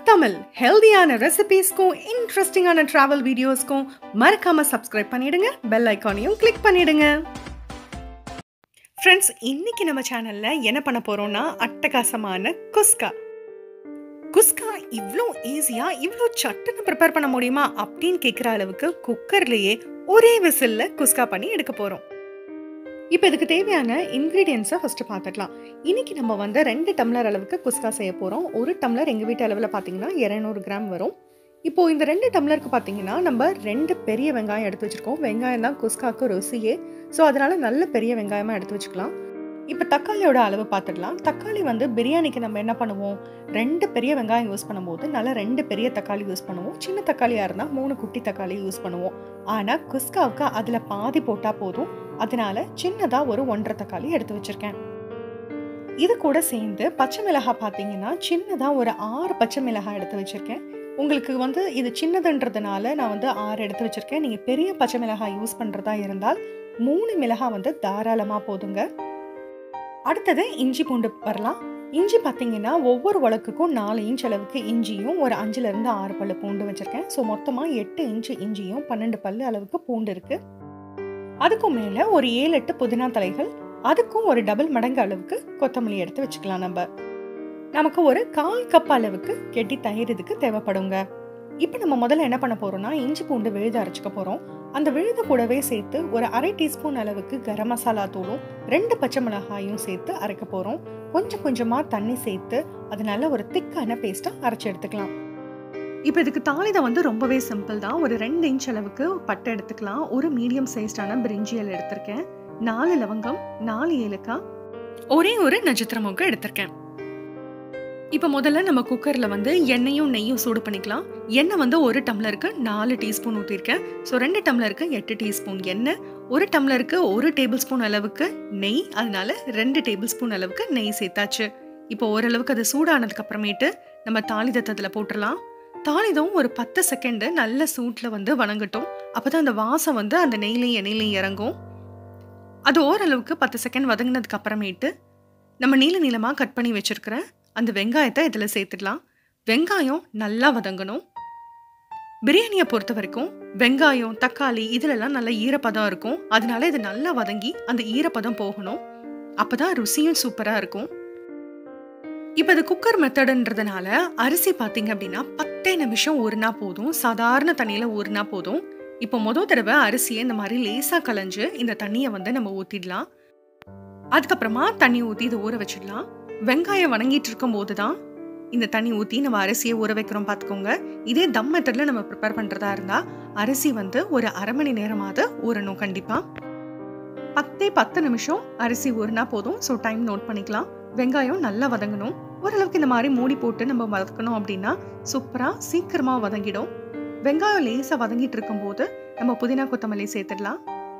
தமிழ் ஹெல்தியான ரெசிபீஸ்க்கும் இன்ட்ரெஸ்டிங்கான டிராவல் வீடியோஸ்க்கும் மறக்காம சப்ஸ்கிரைப் பண்ணிடுங்க பெல் ஐக்கானையும் கிளிக் பண்ணிடுங்க ஃப்ரெண்ட்ஸ் இன்னைக்கு நம்ம சேனல்ல என்ன பண்ண போறோம்னா அட்டகாசமான குஸ்கா குஸ்கா இவ்வளோ ஈஸியா இவ்வளோ சட்டுன்னு ப்ரிப்பேர் பண்ண முடியுமா அப்படின்னு கேட்குற அளவுக்கு குக்கர்லேயே ஒரே விசில்ல குஸ்கா பண்ணி எடுக்க போறோம் இப்போ இதுக்கு தேவையான இன்க்ரீடியன்ஸை ஃபஸ்ட்டு பார்த்துக்கலாம் இன்னைக்கு நம்ம வந்து ரெண்டு டம்ளர் அளவுக்கு குஸ்கா செய்ய போகிறோம் ஒரு டம்ளர் எங்கள் வீட்டு அளவில் பார்த்தீங்கன்னா இரநூறு கிராம் வரும் இப்போது இந்த ரெண்டு டம்ளருக்கு பார்த்தீங்கன்னா நம்ம ரெண்டு பெரிய வெங்காயம் எடுத்து வச்சுருக்கோம் வெங்காயம் தான் குஸ்காக்கு ருசியே ஸோ அதனால் நல்ல பெரிய வெங்காயமாக எடுத்து வச்சுக்கலாம் இப்போ தக்காளியோட அளவு பார்த்துடலாம் தக்காளி வந்து பிரியாணிக்கு நம்ம என்ன பண்ணுவோம் ரெண்டு பெரிய வெங்காயம் யூஸ் பண்ணும்போது நல்லா ரெண்டு பெரிய தக்காளி யூஸ் பண்ணுவோம் சின்ன தக்காளியாக இருந்தால் மூணு குட்டி தக்காளி யூஸ் பண்ணுவோம் ஆனால் குஸ்காவுக்கு அதில் பாதி போட்டால் போதும் அதனால சின்னதாக ஒரு ஒன்றரை தக்காளி எடுத்து வச்சுருக்கேன் இது கூட சேர்ந்து பச்சை மிளகாய் பார்த்தீங்கன்னா சின்னதாக ஒரு ஆறு பச்சை மிளகாய் எடுத்து வச்சுருக்கேன் உங்களுக்கு வந்து இது சின்னதுன்றதுனால நான் வந்து ஆறு எடுத்து வச்சுருக்கேன் நீங்கள் பெரிய பச்சை மிளகாய் யூஸ் பண்ணுறதா இருந்தால் மூணு மிளகாய் வந்து தாராளமாக போதுங்க அடுத்தது இஞ்சி பூண்டு வரலாம் இஞ்சி பார்த்தீங்கன்னா ஒவ்வொரு உலக்குக்கும் நாலு இன்ச் அளவுக்கு இஞ்சியும் ஒரு அஞ்சுலேருந்து ஆறு பல்லு பூண்டு வச்சுருக்கேன் ஸோ மொத்தமாக எட்டு இன்ச்சு இஞ்சியும் பன்னெண்டு பல்லு அளவுக்கு பூண்டு இருக்குது அதுக்கும் மேலே ஒரு ஏழு எட்டு புதினா தலைகள் அதுக்கும் ஒரு டபுள் மடங்கு அளவுக்கு கொத்தமல்லி எடுத்து வச்சுக்கலாம் நம்ம நமக்கு ஒரு கால் கப் அளவுக்கு கெட்டி தயிர் இதுக்கு தேவைப்படுங்க இப்போ நம்ம முதல்ல என்ன பண்ண போறோம்னா இஞ்சி பூண்டு விழுது அரைச்சிக்க போறோம் அந்த விழுது கூடவே சேர்த்து ஒரு அரை டீஸ்பூன் அளவுக்கு கரம் மசாலா தூளும் ரெண்டு பச்சை மிளகாயும் சேர்த்து அரைக்க போறோம் கொஞ்சம் கொஞ்சமா தண்ணி சேர்த்து அதனால ஒரு திக்கான பேஸ்டா அரைச்சி எடுத்துக்கலாம் இப்போ இதுக்கு தாளிதம் வந்து ரொம்பவே சிம்பிள் தான் ஒரு ரெண்டு இன்ச் அளவுக்கு பட்டை எடுத்துக்கலாம் ஒரு மீடியம் சைஸ்டான பிரிஞ்சியல் எடுத்திருக்கேன் நாலு லவங்கம் நாலு ஏலக்காய் ஒரே ஒரு நட்சத்திர மொக்கு எடுத்திருக்கேன் இப்போ முதல்ல நம்ம குக்கரில் வந்து எண்ணெயும் நெய்யும் சூடு பண்ணிக்கலாம் எண்ணெய் வந்து ஒரு டம்ளருக்கு நாலு டீஸ்பூன் ஊற்றிருக்கேன் ஸோ ரெண்டு டம்ளருக்கு எட்டு டீஸ்பூன் எண்ணெய் ஒரு டம்ளருக்கு ஒரு டேபிள் ஸ்பூன் அளவுக்கு நெய் அதனால ரெண்டு டேபிள் ஸ்பூன் அளவுக்கு நெய் சேர்த்தாச்சு இப்போ ஓரளவுக்கு அது சூடானதுக்கு அப்புறமேட்டு நம்ம தாளிதத்தை அதில் போட்டுடலாம் தாளிதம் ஒரு பத்து செகண்டு நல்ல சூட்டில் வந்து வணங்கட்டும் அப்போ தான் அந்த வாசம் வந்து அந்த நெய்லையும் எண்ணெயிலையும் இறங்கும் அது ஓரளவுக்கு பத்து செகண்ட் வதங்கினதுக்கு அப்புறமேட்டு நம்ம நீல நீளமாக கட் பண்ணி வச்சுருக்கிற அந்த வெங்காயத்தை இதில் சேர்த்துடலாம் வெங்காயம் நல்லா வதங்கணும் பிரியாணியை பொறுத்த வரைக்கும் வெங்காயம் தக்காளி இதிலெல்லாம் நல்ல ஈரப்பதம் இருக்கும் அதனால இது நல்லா வதங்கி அந்த ஈரப்பதம் போகணும் அப்போ தான் ருசியும் சூப்பராக இருக்கும் இப்போ இது குக்கர் மெத்தடுன்றதுனால அரிசி பார்த்தீங்க அப்படின்னா பத்தே நிமிஷம் ஊறினா போதும் சாதாரண தண்ணியில் ஊறினா போதும் இப்போ மொதல் தடவை அரிசியை இந்த மாதிரி லேசாக கலைஞ்சு இந்த தண்ணியை வந்து நம்ம ஊற்றிடலாம் அதுக்கப்புறமா தண்ணி ஊற்றி இதை ஊற வச்சிடலாம் வெங்காயம் வணங்கிட்டு இருக்கும் போது தான் இந்த தண்ணி ஊற்றி நம்ம அரிசியை ஊற வைக்கிறோம் பார்த்துக்கோங்க இதே தம் மெத்தடில் நம்ம ப்ரிப்பேர் பண்ணுறதா இருந்தால் அரிசி வந்து ஒரு அரை மணி நேரமாவது ஊறணும் கண்டிப்பாக பத்தே பத்து நிமிஷம் அரிசி ஊறினா போதும் ஸோ டைம் நோட் பண்ணிக்கலாம் வெங்காயம் நல்லா வதங்கணும் ஓரளவுக்கு இந்த மாதிரி மூடி போட்டு நம்ம வதக்கணும் அப்படின்னா சூப்பராக சீக்கிரமாக வதங்கிடும் வெங்காயம் லேசாக வதங்கிட்டு இருக்கும்போது நம்ம புதினா கொத்தமல்லி சேர்த்துடலாம்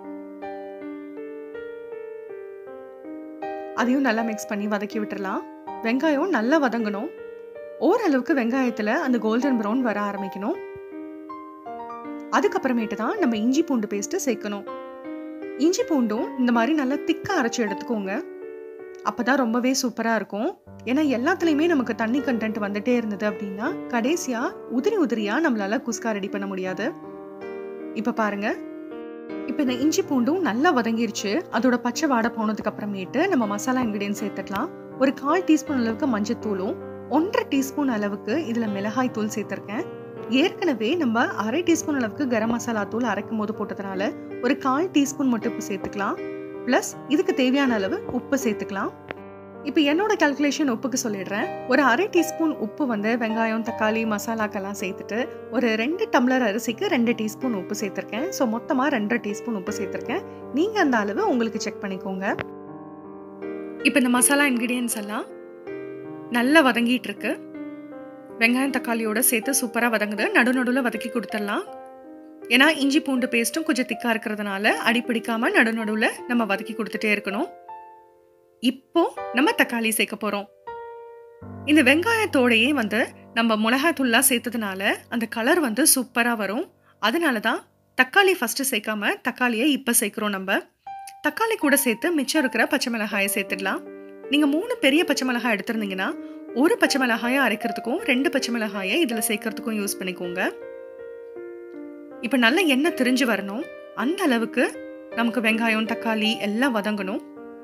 அதையும் நல்லா மிக்ஸ் பண்ணி வதக்கி விட்டுறலாம் வெங்காயம் நல்லா வதங்கணும் ஓரளவுக்கு வெங்காயத்தில் அந்த கோல்டன் ப்ரௌன் வர ஆரம்பிக்கணும் அதுக்கப்புறமேட்டு தான் நம்ம இஞ்சி பூண்டு பேஸ்ட்டு சேர்க்கணும் இஞ்சி பூண்டும் இந்த மாதிரி நல்லா திக்காக அரைச்சி எடுத்துக்கோங்க அப்போ தான் ரொம்பவே சூப்பராக இருக்கும் ஏன்னா எல்லாத்துலேயுமே நமக்கு தண்ணி கண்டென்ட் வந்துட்டே இருந்தது அப்படின்னா கடைசியாக உதிரி உதிரியாக நம்மளால குஸ்கா ரெடி பண்ண முடியாது இப்போ பாருங்க இப்போ இந்த இஞ்சி பூண்டும் நல்லா வதங்கிருச்சு அதோட பச்சை வாடை போனதுக்கு அப்புறமேட்டு நம்ம மசாலா இன்கிரீடியன்ஸ் சேர்த்துக்கலாம் ஒரு கால் டீஸ்பூன் அளவுக்கு மஞ்சத்தூளும் ஒன்றரை டீஸ்பூன் அளவுக்கு இதில் மிளகாய் தூள் சேர்த்துருக்கேன் ஏற்கனவே நம்ம அரை டீஸ்பூன் அளவுக்கு கரம் மசாலா தூள் அரைக்கும் போது போட்டதுனால ஒரு கால் டீஸ்பூன் மட்டும் உப்பு சேர்த்துக்கலாம் ப்ளஸ் இதுக்கு தேவையான அளவு உப்பு சேர்த்துக்கலாம் இப்போ என்னோட கால்குலேஷன் உப்புக்கு சொல்லிடுறேன் ஒரு அரை டீஸ்பூன் உப்பு வந்து வெங்காயம் தக்காளி மசாலாக்கெல்லாம் சேர்த்துட்டு ஒரு ரெண்டு டம்ளர் அரிசிக்கு ரெண்டு டீஸ்பூன் உப்பு சேர்த்துருக்கேன் ஸோ மொத்தமாக ரெண்டரை டீஸ்பூன் உப்பு சேர்த்துருக்கேன் நீங்கள் அந்த அளவு உங்களுக்கு செக் பண்ணிக்கோங்க இப்போ இந்த மசாலா இன்க்ரீடியன்ஸ் எல்லாம் நல்லா வதங்கிட்டு இருக்கு வெங்காயம் தக்காளியோட சேர்த்து சூப்பராக வதங்குது நடு நடுவில் வதக்கி கொடுத்துடலாம் ஏன்னா இஞ்சி பூண்டு பேஸ்ட்டும் கொஞ்சம் திக்காக இருக்கிறதுனால அடி பிடிக்காம நடு நடுவில் நம்ம வதக்கி கொடுத்துட்டே இருக்கணும் இப்போ நம்ம தக்காளி சேர்க்க போகிறோம் இந்த வெங்காயத்தோடையே வந்து நம்ம மிளகாத்தூள்லாம் சேர்த்ததுனால அந்த கலர் வந்து சூப்பராக வரும் அதனால தான் தக்காளி ஃபஸ்ட்டு சேர்க்காம தக்காளியை இப்போ சேர்க்குறோம் நம்ம தக்காளி கூட சேர்த்து மிச்சம் இருக்கிற பச்சை மிளகாயை சேர்த்துடலாம் நீங்கள் மூணு பெரிய பச்சை மிளகாய் எடுத்திருந்தீங்கன்னா ஒரு பச்சை மிளகாயை அரைக்கிறதுக்கும் ரெண்டு பச்சை மிளகாயை இதில் சேர்க்கறதுக்கும் யூஸ் பண்ணிக்கோங்க இப்போ நல்ல எண்ணெய் திரிஞ்சு வரணும் அந்த அளவுக்கு நமக்கு வெங்காயம் தக்காளி எல்லாம் வதங்கணும்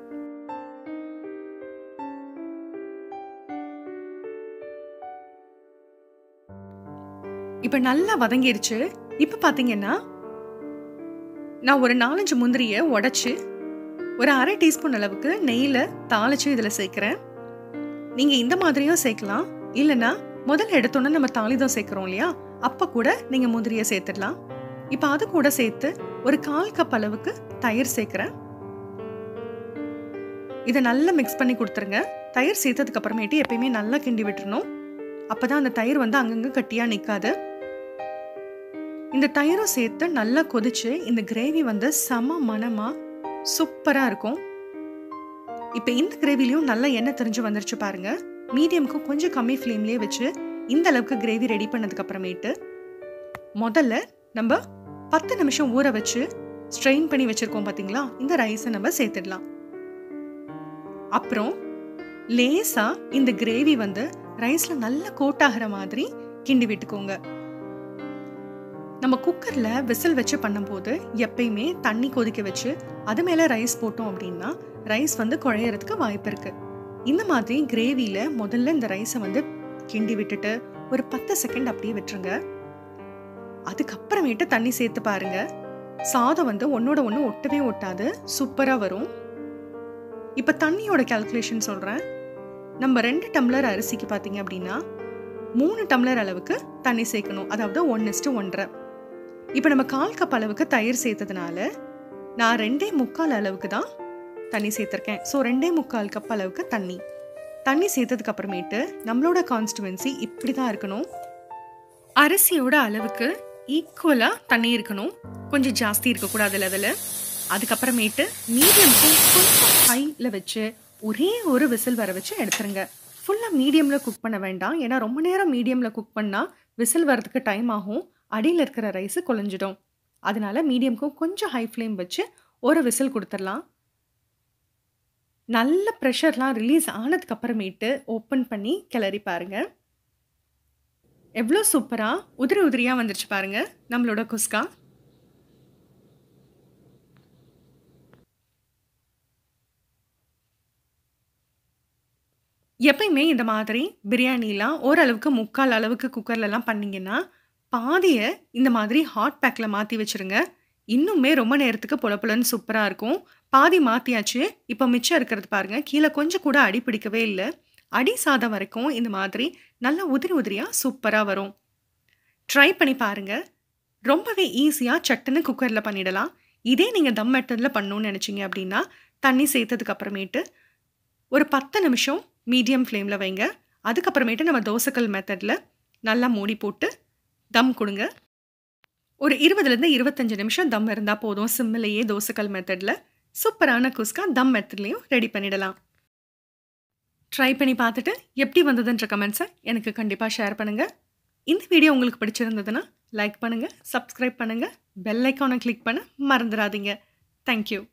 இப்போ நல்லா வதங்கிருச்சு இப்போ பார்த்தீங்கன்னா நான் ஒரு நாலஞ்சு முந்திரியை உடைச்சு ஒரு அரை டீஸ்பூன் அளவுக்கு நெய்யில் தாளிச்சு இதில் சேர்க்குறேன் நீங்கள் இந்த மாதிரியும் சேர்க்கலாம் இல்லைன்னா முதல்ல எடுத்தோன்னே நம்ம தாளிதம் சேர்க்குறோம் இல்லையா அப்போ கூட நீங்கள் முந்திரியை சேர்த்துடலாம் இப்போ அது கூட சேர்த்து ஒரு கால் கப் அளவுக்கு தயிர் சேர்க்குறேன் இதை நல்லா மிக்ஸ் பண்ணி கொடுத்துருங்க தயிர் சேர்த்ததுக்கு அப்புறமேட்டு எப்பயுமே நல்லா கிண்டி விட்டுறணும் அப்பதான் அந்த தயிர் வந்து அங்கங்கே கட்டியாக நிற்காது இந்த தயிரும் சேர்த்து நல்லா கொதிச்சு இந்த கிரேவி வந்து செம மணமாக சூப்பராக இருக்கும் இப்போ இந்த கிரேவிலையும் நல்லா எண்ணெய் தெரிஞ்சு வந்துருச்சு பாருங்க மீடியமுக்கு கொஞ்சம் கம்மி ஃப்ளேம்லேயே வச்சு இந்த அளவுக்கு கிரேவி ரெடி பண்ணதுக்கு அப்புறமேட்டு முதல்ல நம்ம பத்து நிமிஷம் ஊற வச்சு ஸ்ட்ரெயின் பண்ணி வச்சிருக்கோம் பார்த்தீங்களா இந்த ரைஸை நம்ம சேர்த்துடலாம் அப்புறம் லேசா இந்த கிரேவி வந்து ரைஸ்ல நல்லா கோட் ஆகிற மாதிரி கிண்டி விட்டுக்கோங்க நம்ம குக்கர்ல விசில் வச்சு பண்ணும்போது எப்பயுமே தண்ணி கொதிக்க வச்சு அது மேல ரைஸ் போட்டோம் அப்படின்னா ரைஸ் வந்து குழையறதுக்கு வாய்ப்பு இருக்கு இந்த மாதிரி கிரேவியில முதல்ல இந்த ரைஸை வந்து கிண்டி விட்டுட்டு ஒரு பத்து செகண்ட் அப்படியே விட்டுருங்க அதுக்கப்புறமேட்டு தண்ணி சேர்த்து பாருங்க சாதம் வந்து ஒன்னோட ஒன்று ஒட்டவே ஒட்டாது சூப்பராக வரும் இப்போ தண்ணியோட கால்குலேஷன் சொல்கிறேன் நம்ம ரெண்டு டம்ளர் அரிசிக்கு பார்த்தீங்க அப்படின்னா மூணு டம்ளர் அளவுக்கு தண்ணி சேர்க்கணும் அதாவது ஒன் இஸ்டு ஒன்றரை இப்போ நம்ம கால் கப் அளவுக்கு தயிர் சேர்த்ததுனால நான் ரெண்டே முக்கால் அளவுக்கு தான் தண்ணி சேர்த்துருக்கேன் ஸோ ரெண்டே முக்கால் கப் அளவுக்கு தண்ணி தண்ணி சேர்த்ததுக்கு அப்புறமேட்டு நம்மளோட கான்ஸ்டுவன்சி இப்படி தான் இருக்கணும் அரிசியோட அளவுக்கு ஈக்குவலாக தண்ணி இருக்கணும் கொஞ்சம் ஜாஸ்தி இருக்கக்கூடாது லெவலு அதுக்கப்புறமேட்டு மீடியம்க்கும் கொஞ்சம் ஹையில் வச்சு ஒரே ஒரு விசில் வர வச்சு எடுத்துருங்க ஃபுல்லாக மீடியமில் குக் பண்ண வேண்டாம் ஏன்னா ரொம்ப நேரம் மீடியமில் குக் பண்ணால் விசில் வரதுக்கு டைம் ஆகும் அடியில் இருக்கிற ரைஸு குழஞ்சிடும் அதனால மீடியம்க்கும் கொஞ்சம் ஹை ஃப்ளேம் வச்சு ஒரு விசில் கொடுத்துடலாம் நல்ல ப்ரெஷர்லாம் ரிலீஸ் ஆனதுக்கு அப்புறமேட்டு ஓப்பன் பண்ணி கிளறி பாருங்க எவ்வளோ சூப்பராக உதிரி உதிரியாக வந்துருச்சு பாருங்க நம்மளோட குஸ்கா எப்பயுமே இந்த மாதிரி பிரியாணிலாம் ஓரளவுக்கு முக்கால் அளவுக்கு குக்கர்லலாம் பண்ணிங்கன்னா பாதியை இந்த மாதிரி ஹாட் பேக்கில் மாற்றி வச்சுருங்க இன்னுமே ரொம்ப நேரத்துக்கு பொல பொலன்னு சூப்பராக இருக்கும் பாதி மாற்றியாச்சு இப்போ மிச்சம் இருக்கிறது பாருங்கள் கீழே கொஞ்சம் கூட அடி பிடிக்கவே இல்லை அடி சாதம் வரைக்கும் இந்த மாதிரி நல்லா உதிரி உதிரியாக சூப்பராக வரும் ட்ரை பண்ணி பாருங்கள் ரொம்பவே ஈஸியாக சட்டுன்னு குக்கரில் பண்ணிடலாம் இதே நீங்கள் தம் மெத்தடில் பண்ணணும்னு நினச்சிங்க அப்படின்னா தண்ணி சேர்த்ததுக்கு அப்புறமேட்டு ஒரு பத்து நிமிஷம் மீடியம் ஃப்ளேமில் வைங்க அதுக்கப்புறமேட்டு நம்ம தோசைக்கல் மெத்தடில் நல்லா மூடி போட்டு தம் கொடுங்க ஒரு இருபதுலேருந்து இருபத்தஞ்சு நிமிஷம் தம் இருந்தால் போதும் சிம்மிலேயே தோசைக்கல் மெத்தடில் சூப்பரான குஸ்கா தம் மெத்தட்லேயும் ரெடி பண்ணிடலாம் ட்ரை பண்ணி பார்த்துட்டு எப்படி வந்ததுன்ற கமெண்ட்ஸை எனக்கு கண்டிப்பாக ஷேர் பண்ணுங்கள் இந்த வீடியோ உங்களுக்கு பிடிச்சிருந்ததுன்னா லைக் பண்ணுங்கள் சப்ஸ்கிரைப் பண்ணுங்கள் பெல் ஐக்கானை கிளிக் பண்ண மறந்துடாதீங்க தேங்க்யூ